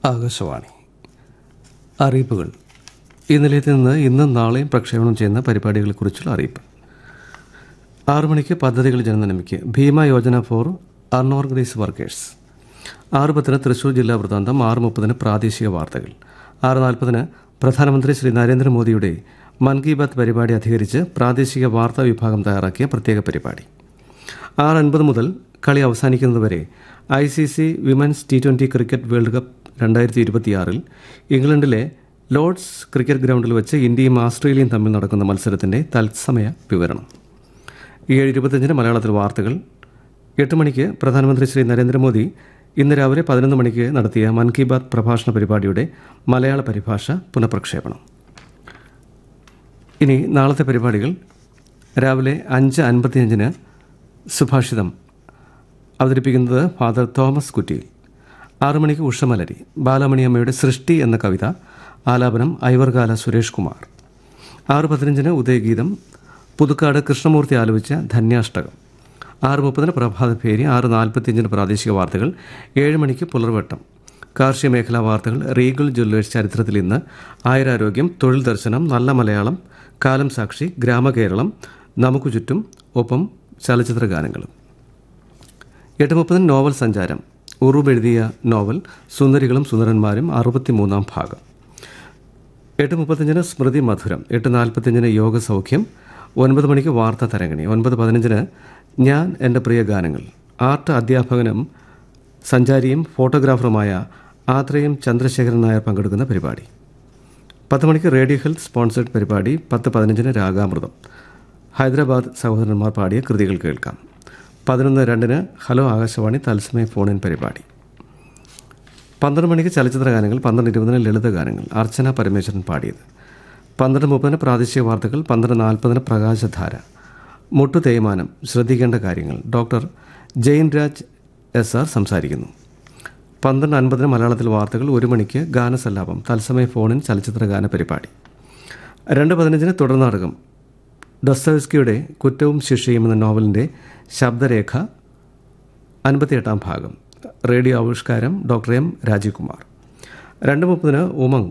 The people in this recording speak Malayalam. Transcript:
ആകാശവാണി അറിയിപ്പുകൾ ഈ നിലയത്തിൽ നിന്ന് ഇന്നും നാളെയും പ്രക്ഷേപണം ചെയ്യുന്ന പരിപാടികളെക്കുറിച്ചുള്ള അറിയിപ്പ് ആറു മണിക്ക് പദ്ധതികൾ ജനനന്മയ്ക്ക് Bima Yojana for unorganised workers ആറ് പത്തിന് തൃശൂർ ജില്ലാ വൃത്താന്തം ആറ് മുപ്പതിന് പ്രാദേശിക വാർത്തകൾ ആറ് നാൽപ്പതിന് പ്രധാനമന്ത്രി ശ്രീ നരേന്ദ്രമോദിയുടെ മൻ കി ബാത്ത് പരിപാടി അധികരിച്ച് പ്രാദേശിക വാർത്താ വിഭാഗം തയ്യാറാക്കിയ പ്രത്യേക പരിപാടി ആറ് അൻപത് മുതൽ കളി അവസാനിക്കുന്നതുവരെ I C C women's T twenty cricket world cup രണ്ടായിരത്തി ഇരുപത്തിയാറിൽ ഇംഗ്ലണ്ടിലെ ലോർഡ്സ് ക്രിക്കറ്റ് ഗ്രൗണ്ടിൽ വെച്ച് ഇന്ത്യയും ആസ്ട്രേലിയയും തമ്മിൽ നടക്കുന്ന മത്സരത്തിന്റെ തത്സമയ വിവരണം ഏഴ് ഇരുപത്തഞ്ചിന് മലയാളത്തിൽ വാർത്തകൾ എട്ട് മണിക്ക് പ്രധാനമന്ത്രി ശ്രീ നരേന്ദ്രമോദി ഇന്ന് രാവിലെ പതിനൊന്ന് മണിക്ക് നടത്തിയ മൻ കി ബാത്ത് പ്രഭാഷണ പരിപാടിയുടെ മലയാള പരിഭാഷ പുനഃപ്രക്ഷേപണം ഇനി നാളത്തെ പരിപാടികൾ രാവിലെ അഞ്ച് അൻപത്തിയഞ്ചിന് സുഭാഷിതം അവതരിപ്പിക്കുന്നത് ഫാദർ തോമസ് കുറ്റിയിൽ ആറു മണിക്ക് ഉഷമലരി ബാലമണിയമ്മയുടെ സൃഷ്ടി എന്ന കവിത ആലാപനം ഐവർകാല സുരേഷ് കുമാർ ആറ് പതിനഞ്ചിന് ഉദയഗീതം പുതുക്കാട് കൃഷ്ണമൂർത്തി ആലോചിച്ച ധന്യാഷ്ടകം ആറ് മുപ്പതിന് പ്രഭാതഭേരി ആറ് നാൽപ്പത്തിയഞ്ചിന് പ്രാദേശിക വാർത്തകൾ ഏഴ് മണിക്ക് പുലർവട്ടം കാർഷിക മേഖലാ വാർത്തകൾ റീഗൽ ജ്വല്ലേഴ്സ് ചരിത്രത്തിൽ ഇന്ന് ആയുരാരോഗ്യം തൊഴിൽ ദർശനം നല്ല മലയാളം കാലം സാക്ഷി ഗ്രാമകേരളം നമുക്ക് ചുറ്റും ഒപ്പം ചലച്ചിത്ര ഗാനങ്ങളും എട്ട് മുപ്പതിന് നോവൽ സഞ്ചാരം ഉറൂബ് എഴുതിയ നോവൽ സുന്ദരികളും സുന്ദരന്മാരും അറുപത്തിമൂന്നാം ഭാഗം എട്ട് മുപ്പത്തഞ്ചിന് സ്മൃതി മധുരം എട്ട് നാൽപ്പത്തഞ്ചിന് യോഗ സൗഖ്യം ഒൻപത് മണിക്ക് വാർത്താ തരംഗിണി ഒൻപത് പതിനഞ്ചിന് ഞാൻ എൻ്റെ പ്രിയ ഗാനങ്ങൾ ആർട്ട് അധ്യാപകനും സഞ്ചാരിയും ഫോട്ടോഗ്രാഫറുമായ ആത്രയും ചന്ദ്രശേഖരൻ നായർ പങ്കെടുക്കുന്ന പരിപാടി പത്ത് മണിക്ക് റേഡിയോ ഹെൽത്ത് സ്പോൺസേഡ് പരിപാടി പത്ത് പതിനഞ്ചിന് രാഗാമൃതം ഹൈദരാബാദ് സഹോദരന്മാർ പാടിയ കൃതികൾ കേൾക്കാം പതിനൊന്ന് രണ്ടിന് ഹലോ ആകാശവാണി തത്സമയ ഫോണിൻ പരിപാടി പന്ത്രണ്ട് മണിക്ക് ചലച്ചിത്ര ഗാനങ്ങൾ പന്ത്രണ്ട് ഇരുപതിന് ലളിത ഗാനങ്ങൾ അർച്ചന പരമേശ്വരൻ പാടിയത് പന്ത്രണ്ട് മുപ്പതിന് പ്രാദേശിക വാർത്തകൾ പന്ത്രണ്ട് നാൽപ്പതിന് പ്രകാശധാര മുട്ടു തേയ്മാനം ശ്രദ്ധിക്കേണ്ട കാര്യങ്ങൾ doctor Jain Raj S R സംസാരിക്കുന്നു പന്ത്രണ്ട് അൻപതിന് മലയാളത്തിൽ വാർത്തകൾ ഒരു മണിക്ക് ഗാനസല്ലാപം തത്സമയ ഫോണിൻ ചലച്ചിത്ര ഗാന പരിപാടി രണ്ട് പതിനഞ്ചിന് തുടർനാടകം ഡൊസ്തവസ്കിയുടെ കുറ്റവും ശിക്ഷയും എന്ന നോവലിൻ്റെ ശബ്ദരേഖ അൻപത്തിയെട്ടാം ഭാഗം റേഡിയോ ആവിഷ്കാരം ഡോക്ടർ എം രാജീവ് കുമാർ രണ്ട് മുപ്പതിന് ഉമങ്